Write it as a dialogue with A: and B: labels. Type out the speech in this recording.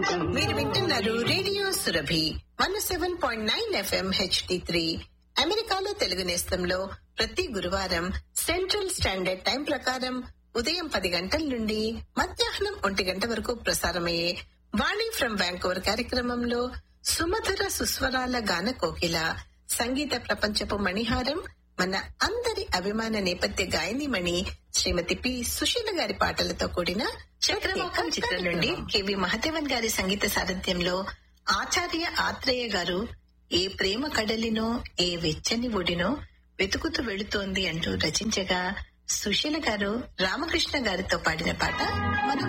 A: మీరు వింటున్నారు radio Surabhi one seven point nine FM HD three అమెరికాలో తెలుగు నేస్తంలో ప్రతి గురువారం సెంట్రల్ స్టాండర్డ్ టైం ప్రకారం ఉదయం పది గంటల నుండి మధ్యాహ్నం ఒంటి గంట వరకు ప్రసారమయ్యే వాణి ఫ్రం బ్యాంకోవర్ కార్యక్రమంలో సుమధుర సుస్వరాల గాన కోకిల సంగీత ప్రపంచపు మణిహారం మన అందరి అభిమాన నేపథ్య గాయనిమణి శ్రీమతి పి సుశీల గారి పాటలతో కూడిన చక్రవాకం చిత్రం నుండి కెవి మహదేవన్ గారి సంగీత సారథ్యంలో ఆచార్య ఆత్రేయ గారు ఏ ప్రేమ కడలినో ఏ వెచ్చని ఒడినో వెతుకుతూ వెళుతోంది అంటూ రచించగా సుశీల గారు రామకృష్ణ గారితో పాడిన పాట మనం